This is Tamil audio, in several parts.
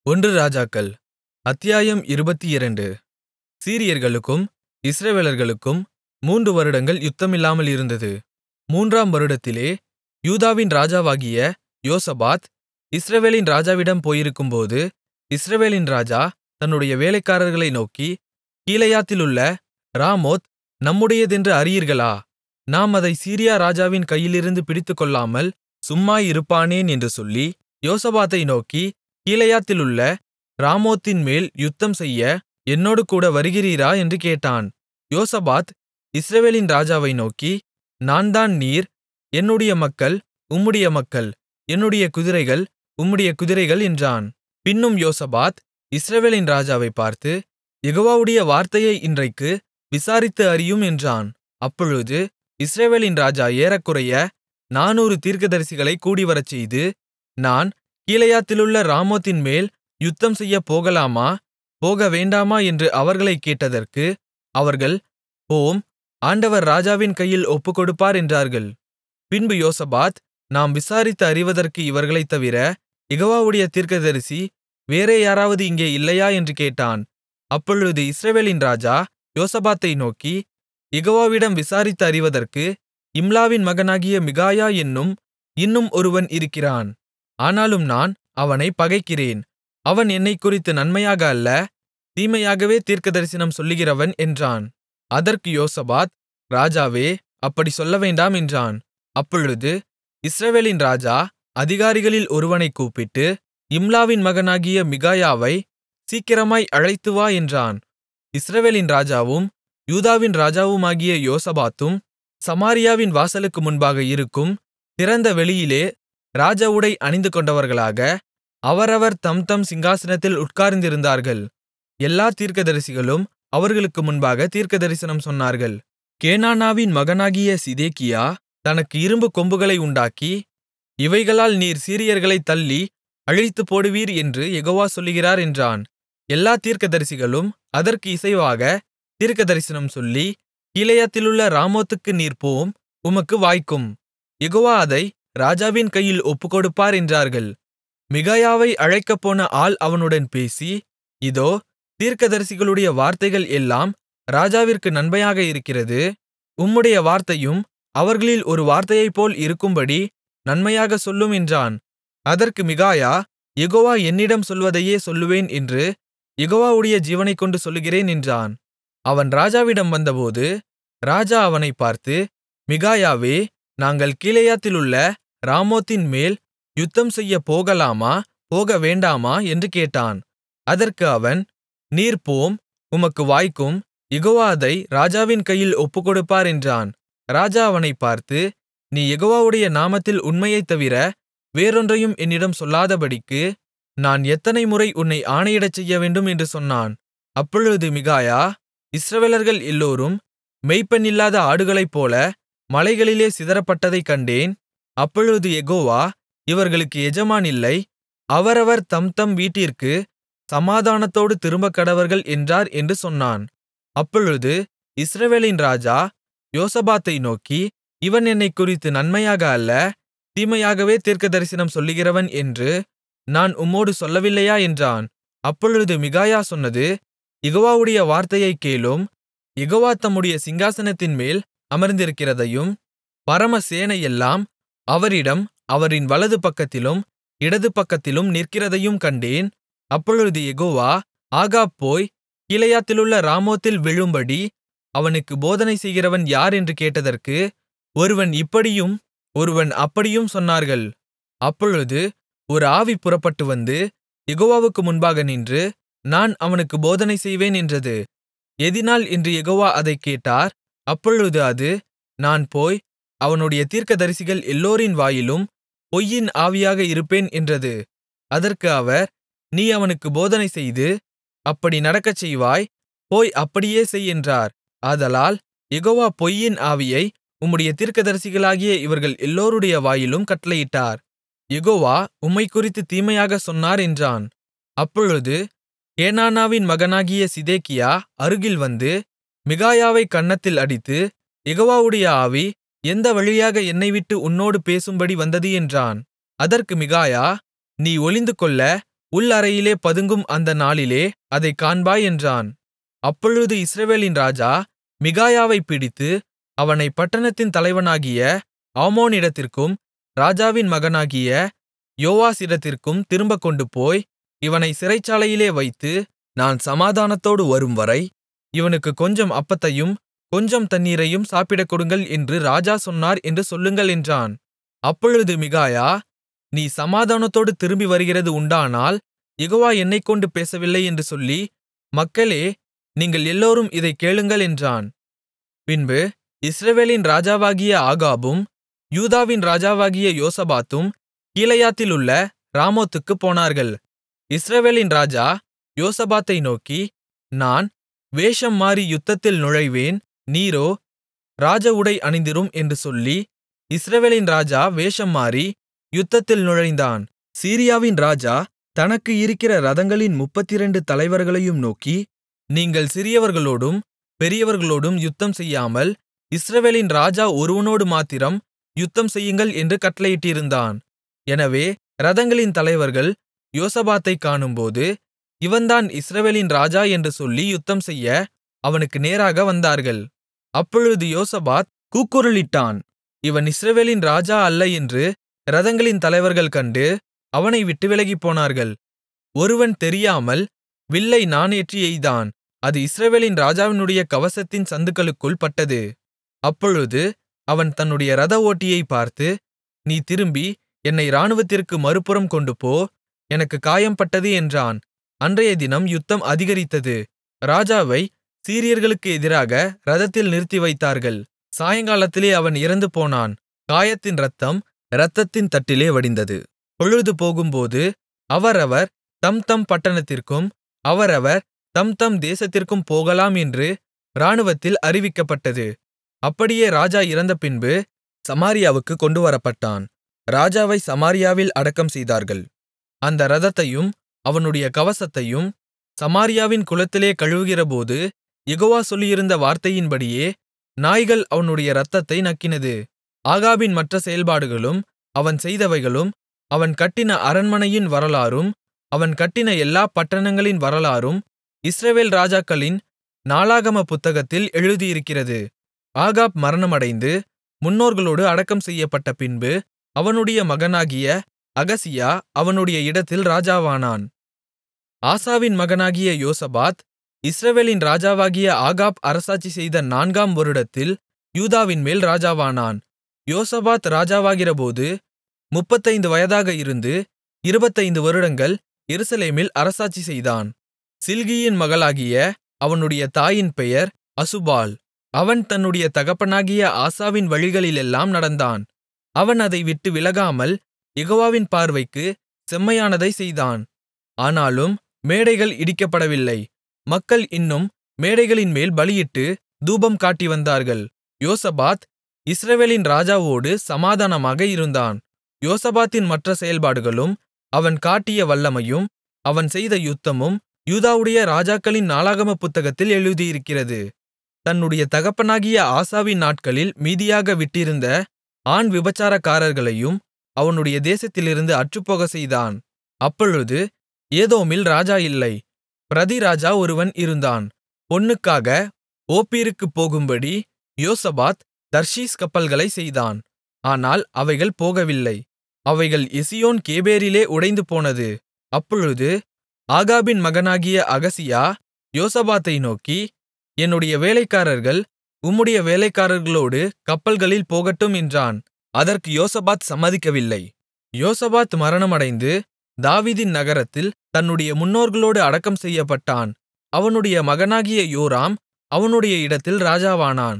ஒன்று ராஜாக்கள் அத்தியாயம் இருபத்திரண்டு சீரியர்களுக்கும் இஸ்ரவேலர்களுக்கும் மூன்று வருடங்கள் யுத்தமில்லாமல் இருந்தது மூன்றாம் வருடத்திலே யூதாவின் ராஜாவாகிய யோசபாத் இஸ்ரவேலின் ராஜாவிடம் போயிருக்கும்போது இஸ்ரவேலின் ராஜா தன்னுடைய வேலைக்காரர்களை நோக்கி கீலேயாத்திலுள்ள ராமோத் நம்முடையதென்று அறியீர்களா நாம் அதைச் சீரியா ராஜாவின் கையிலிருந்து பிடித்துக்கொள்ளாமல் சும்மாயிருப்பானேன் என்று சொல்லி யோசபாத்தை நோக்கி கீலேயாத்திலுள்ள ராமோத்தின்மேல் யுத்தம்செய்ய என்னோடுகூட வருகிறீரா என்று கேட்டான் யோசபாத் இஸ்ரவேலின் ராஜாவை நோக்கி நான்தான் நீர் என்னுடைய மக்கள் உம்முடைய மக்கள் என்னுடைய குதிரைகள் உம்முடைய குதிரைகள் என்றான் பின்னும் யோசபாத் இஸ்ரவேலின் ராஜாவைப் பார்த்து யெகோவாவுடைய வார்த்தையை இன்றைக்கு விசாரித்து அறியும் என்றான் அப்பொழுது இஸ்ரவேலின் ராஜா ஏறக்குறைய நானூறு தீர்க்கதரிசிகளைக் கூடிவரச்செய்து நான் கீலேயாத்திலுள்ள ராமோத்தின்மேல் யுத்தம்செய்யப் போகலாமா போகவேண்டாமா என்று அவர்களைக் கேட்டதற்கு அவர்கள் போம் ஆண்டவர் ராஜாவின் கையில் ஒப்புக்கொடுப்பார் என்றார்கள் பின்பு யோசபாத் நாம் விசாரித்து அறிவதற்கு இவர்களைத் தவிர யெகோவாவுடைய தீர்க்கதரிசி வேறே யாராவது இங்கே இல்லையா என்று கேட்டான் அப்பொழுது இஸ்ரவேலின் ராஜா யோசபாத்தை நோக்கி யெகோவாவிடம் விசாரித்து அறிவதற்கு இம்லாவின் மகனாகிய மிகாயா என்னும் இன்னும் ஒருவன் இருக்கிறான் ஆனாலும் நான் அவனைப் பகைக்கிறேன் அவன் என்னைக்குறித்து நன்மையாக அல்ல தீமையாகவே தீர்க்கதரிசனம் சொல்லுகிறவன் என்றான் அதற்கு யோசபாத் ராஜாவே அப்படிச் சொல்லவேண்டாம் என்றான் அப்பொழுது இஸ்ரவேலின் ராஜா அதிகாரிகளில் ஒருவனைக் கூப்பிட்டு இம்லாவின் மகனாகிய மிகாயாவை சீக்கிரமாய் அழைத்துவா என்றான் இஸ்ரவேலின் ராஜாவும் யூதாவின் ராஜாவுமாகிய யோசபாத்தும் சமாரியாவின் வாசலுக்கு முன்பாக இருக்கும் திறந்த வெளியிலே ராஜஉடை அணிந்துகொண்டவர்களாக அவரவர் தம்தம் சிங்காசனத்தில் உட்கார்ந்திருந்தார்கள் எல்லா தீர்க்கதரிசிகளும் அவர்களுக்கு முன்பாக தீர்க்கதரிசனம் சொன்னார்கள் கேனானாவின் மகனாகிய சிதேக்கியா தனக்கு இரும்பு கொம்புகளை உண்டாக்கி இவைகளால் நீர் சீரியர்களைத் தள்ளி அழித்துப்போடுவீர் என்று யெகோவா சொல்லுகிறார் என்றான் எல்லா தீர்க்கதரிசிகளும் அதற்கு இசைவாக தீர்க்கதரிசனம் சொல்லி கீலேயாத்திலுள்ள ராமோத்துக்கு நீர் போம் உமக்கு வாய்க்கும் யெகோவா அதை ராஜாவின் கையில் ஒப்புக்கொடுப்பார் என்றார்கள் மிகாயாவை அழைக்கப்போன ஆள் அவனுடன் பேசி இதோ தீர்க்கதரிசிகளுடைய வார்த்தைகள் எல்லாம் ராஜாவிற்கு நன்மையாக இருக்கிறது உம்முடைய வார்த்தையும் அவர்களில் ஒரு வார்த்தையைப்போல் இருக்கும்படி நன்மையாகச் சொல்லும் என்றான் அதற்கு மிகாயா யெகோவா என்னிடம் சொல்வதையே சொல்லுவேன் என்று யெகோவாவுடைய ஜீவனைக்கொண்டு சொல்லுகிறேன் என்றான் அவன் ராஜாவிடம் வந்தபோது ராஜா அவனைப் பார்த்து மிகாயாவே நாங்கள் கீலேயாத்திலுள்ள ராமோத்தின் மேல் யுத்தம்செய்யப் போகலாமா போகவேண்டாமா என்று கேட்டான் அதற்கு அவன் நீர் போம் உமக்கு வாய்க்கும் யெகோவா அதை ராஜாவின் கையில் ஒப்புக்கொடுப்பார் என்றான் ராஜா அவனைப் பார்த்து நீ யெகோவாவுடைய நாமத்தில் உண்மையைத் தவிர வேறொன்றையும் என்னிடம் சொல்லாதபடிக்கு நான் எத்தனை முறை உன்னை ஆணையிடச் செய்யவேண்டும் என்று சொன்னான் அப்பொழுது மிகாயா இஸ்ரவேலர்கள் எல்லோரும் மேய்ப்பன் இல்லாத ஆடுகளைப்போல மலைகளிலே சிதறப்பட்டதைக் கண்டேன் அப்பொழுது யெகோவா இவர்களுக்கு எஜமான் இல்லை அவரவர் தம்தம் வீட்டிற்கு சமாதானத்தோடு திரும்பக்கடவர்கள் என்றார் என்று சொன்னான் அப்பொழுது இஸ்ரவேலின் ராஜா யோசபாத்தை நோக்கி இவன் என்னைக்குறித்து நன்மையாக அல்ல தீமையாகவே தீர்க்கதரிசனம் சொல்லுகிறவன் என்று நான் உம்மோடு சொல்லவில்லையா என்றான் அப்பொழுது மிகாயா சொன்னது யெகோவாவுடைய வார்த்தையைக் கேளும் யெகோவா தம்முடைய சிங்காசனத்தின்மேல் அமர்ந்திருக்கிறதையும் பரமசேனையெல்லாம் அவரிடம் அவரின் வலது பக்கத்திலும் இடது பக்கத்திலும் நிற்கிறதையும் கண்டேன் அப்பொழுது யெகோவா ஆகாப் போய் கீலேயாத்திலுள்ள ராமோத்தில் விழும்படி அவனுக்கு போதனை செய்கிறவன் யார் என்று கேட்டதற்கு ஒருவன் இப்படியும் ஒருவன் அப்படியும் சொன்னார்கள் அப்பொழுது ஒரு ஆவி புறப்பட்டு வந்து யெகோவாவுக்கு முன்பாக நின்று நான் அவனுக்கு போதனை செய்வேன் என்றது எதினால் என்று யெகோவா அதைக் கேட்டார் அப்பொழுது அது நான் போய் அவனுடைய தீர்க்கதரிசிகள் எல்லோரின் வாயிலும் பொய்யின் ஆவியாக இருப்பேன் என்றது அதற்கு அவர் நீ அவனுக்கு போதனை செய்து அப்படி நடக்கச் செய்வாய் போய் அப்படியே செய் என்றார் ஆதலால் யெகோவா பொய்யின் ஆவியை உம்முடைய தீர்க்கதரிசிகளாகிய இவர்கள் எல்லோருடைய வாயிலும் கட்டளையிட்டார் யெகோவா உம்மைக்குறித்துத் தீமையாகச் சொன்னார் என்றான் அப்பொழுது கேனானாவின் மகனாகிய சிதேக்கியா அருகில் வந்து மிகாயாவைக் கன்னத்தில் அடித்து யெகோவாவுடைய ஆவி எந்த வழியாக என்னைவிட்டு உன்னோடு பேசும்படி வந்தது என்றான் அதற்கு மிகாயா நீ ஒளிந்துகொள்ள உள் அறையிலே பதுங்கும் அந்த நாளிலே அதைக் காண்பாய் என்றான் அப்பொழுது இஸ்ரவேலின் ராஜா மிகாயாவைப் பிடித்து அவனைப் பட்டணத்தின் தலைவனாகிய ஆமோனிடத்திற்கும் ராஜாவின் மகனாகிய யோவாசிடத்திற்கும் திரும்பக் கொண்டுபோய் இவனைச் சிறைச்சாலையிலே வைத்து நான் சமாதானத்தோடு வரும்வரை இவனுக்குக் கொஞ்சம் அப்பத்தையும் கொஞ்சம் தண்ணீரையும் சாப்பிடக் கொடுங்கள் என்று ராஜா சொன்னார் என்று சொல்லுங்கள் என்றான் அப்பொழுது மிகாயா நீ சமாதானத்தோடு திரும்பி வருகிறது உண்டானால் யெகோவா என்னைக்கொண்டு பேசவில்லை என்று சொல்லி மக்களே நீங்கள் எல்லோரும் இதைக் கேளுங்கள் என்றான் பின்பு இஸ்ரவேலின் ராஜாவாகிய ஆகாபும் யூதாவின் ராஜாவாகிய யோசபாத்தும் கீலேயாத்திலுள்ள ராமோத்துக்குப் போனார்கள் இஸ்ரவேலின் ராஜா யோசபாத்தை நோக்கி நான் வேஷம் மாறி யுத்தத்தில் நுழைவேன் நீரோ ராஜ உடை அணிந்திரும் என்று சொல்லி இஸ்ரவேலின் ராஜா வேஷம் மாறி யுத்தத்தில் நுழைந்தான் சீரியாவின் ராஜா தனக்கு இருக்கிற இரதங்களின் முப்பத்திரண்டு தலைவர்களையும் நோக்கி நீங்கள் சிறியவர்களோடும் பெரியவர்களோடும் யுத்தம் செய்யாமல் இஸ்ரவேலின் ராஜா ஒருவனோடு மாத்திரம் யுத்தம் செய்யுங்கள் என்று கட்டளையிட்டிருந்தான் எனவே இரதங்களின் தலைவர்கள் யோசபாத்தைக் காணும்போது இவன்தான் இஸ்ரவேலின் ராஜா என்று சொல்லி யுத்தம்செய்ய அவனுக்கு நேராக வந்தார்கள் அப்பொழுது யோசபாத் கூக்குரலிட்டான் இவன் இஸ்ரவேலின் ராஜா அல்ல என்று இரதங்களின் தலைவர்கள் கண்டு அவனை விட்டு விலகிப்போனார்கள் ஒருவன் தெரியாமல் வில்லை நாணேற்றி எய்தான் அது இஸ்ரவேலின் ராஜாவினுடைய கவசத்தின் சந்துக்களுக்குள் பட்டது அப்பொழுது அவன் தன்னுடைய இரத ஓட்டியைப் பார்த்து நீ திரும்பி என்னை இராணுவத்திற்கு மறுபுறம் கொண்டுபோ எனக்குக் காயம்பட்டது என்றான் அன்றையதினம் யுத்தம் அதிகரித்தது ராஜாவை சீரியர்களுக்கு எதிராக இரதத்தில் நிறுத்தி வைத்தார்கள் சாயங்காலத்திலே அவன் இறந்துபோனான் காயத்தின் இரத்தம் இரத்தத்தின் தட்டிலே வடிந்தது பொழுது போகும்போது அவரவர் தம் தம் பட்டணத்திற்கும் அவரவர் தம் தம் தேசத்திற்கும் போகலாம் என்று இராணுவத்தில் அறிவிக்கப்பட்டது அப்படியே ராஜா இறந்தபின்பு சமாரியாவுக்குக் கொண்டுவரப்பட்டான் ராஜாவை சமாரியாவில் அடக்கம் செய்தார்கள் அந்த இரதத்தையும் அவனுடைய கவசத்தையும் சமாரியாவின் குளத்திலே கழுவுகிறபோது யெகோவா சொல்லியிருந்த வார்த்தையின்படியே நாய்கள் அவனுடைய இரத்தத்தை நக்கினது ஆகாபின் மற்ற செயல்பாடுகளும் அவன் செய்தவைகளும் அவன் கட்டின அரண்மனையின் வரலாறும் அவன் கட்டின எல்லா பட்டணங்களின் வரலாறும் இஸ்ரவேல் ராஜாக்களின் நாளாகம புத்தகத்தில் எழுதியிருக்கிறது ஆகாப் மரணமடைந்து முன்னோர்களோடு அடக்கம் செய்யப்பட்ட பின்பு அவனுடைய மகனாகிய அகசியா அவனுடைய இடத்தில் ராஜாவானான் ஆசாவின் மகனாகிய யோசபாத் இஸ்ரவேலின் ராஜாவாகிய ஆகாப் அரசாட்சி செய்த நான்காம் வருடத்தில் யூதாவின்மேல் ராஜாவானான் யோசபாத் ராஜாவாகிறபோது முப்பத்தைந்து வயதாக இருந்து இருபத்தைந்து வருடங்கள் எருசலேமில் அரசாட்சி செய்தான் சில்கியின் மகளாகிய அவனுடைய தாயின் பெயர் அசுபாள் அவன் தன்னுடைய தகப்பனாகிய ஆசாவின் வழிகளிலெல்லாம் நடந்தான் அவன் அதை விட்டு விலகாமல் யெகோவாவின் பார்வைக்கு செம்மையானதைச் செய்தான் ஆனாலும் மேடைகள் இடிக்கப்படவில்லை மக்கள் இன்னும் மேடைகளின்மேல் பலியிட்டு தூபம் காட்டி வந்தார்கள் யோசபாத் இஸ்ரவேலின் ராஜாவோடு சமாதானமாக இருந்தான் யோசபாத்தின் மற்ற செயல்பாடுகளும் அவன் காட்டிய வல்லமையும் அவன் செய்த யுத்தமும் யூதாவுடைய ராஜாக்களின் நாளாகம புத்தகத்தில் எழுதியிருக்கிறது தன்னுடைய தகப்பனாகிய ஆசாவின் நாட்களில் மீதியாக விட்டிருந்த ஆண் விபசாரக்காரர்களையும் அவனுடைய தேசத்திலிருந்து அற்றுப்போகச் செய்தான் அப்பொழுது ஏதோமில் ராஜா இல்லை பிரதி ராஜா ஒருவன் இருந்தான் பொன்னுக்காக ஓப்பீருக்குப் போகும்படி யோசபாத் தர்ஷீஸ் கப்பல்களைச் செய்தான் ஆனால் அவைகள் போகவில்லை அவைகள் எசியோன் கேபேரிலே உடைந்து போனது அப்பொழுது ஆகாபின் மகனாகிய அகசியா யோசபாத்தை நோக்கி என்னுடைய வேலைக்காரர்கள் உம்முடைய வேலைக்காரர்களோடு கப்பல்களில் போகட்டும் என்றான் அதற்கு யோசபாத் சம்மதிக்கவில்லை யோசபாத் மரணமடைந்து தாவீதின் நகரத்தில் தன்னுடைய முன்னோர்களோடு அடக்கம் செய்யப்பட்டான் அவனுடைய மகனாகிய யோராம் அவனுடைய இடத்தில் ராஜாவானான்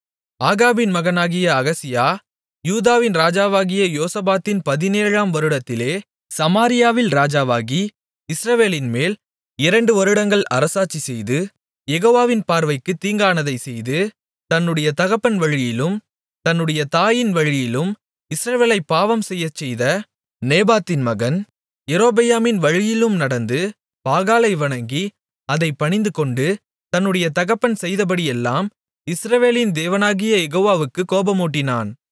ஆகாபின் மகனாகிய அகசியா யூதாவின் ராஜாவாகிய யோசபாத்தின் பதினேழாம் வருடத்திலே சமாரியாவில் ராஜாவாகி இஸ்ரவேலின்மேல் இரண்டு வருடங்கள் அரசாட்சி செய்து யெகோவாவின் பார்வைக்குத் தீங்கானதைச் செய்து தன்னுடைய தகப்பன் வழியிலும் தன்னுடைய தாயின் வழியிலும் இஸ்ரவேலைப் பாவம் செய்யச்செய்த நேபாத்தின் மகன் யெரொபெயாமின் வழியிலும் நடந்து பாகாலை வணங்கி அதைப் பணிந்துகொண்டு தன்னுடைய தகப்பன் செய்தபடியெல்லாம் இஸ்ரவேலின் தேவனாகிய யெகோவாவுக்குக் கோபமூட்டினான்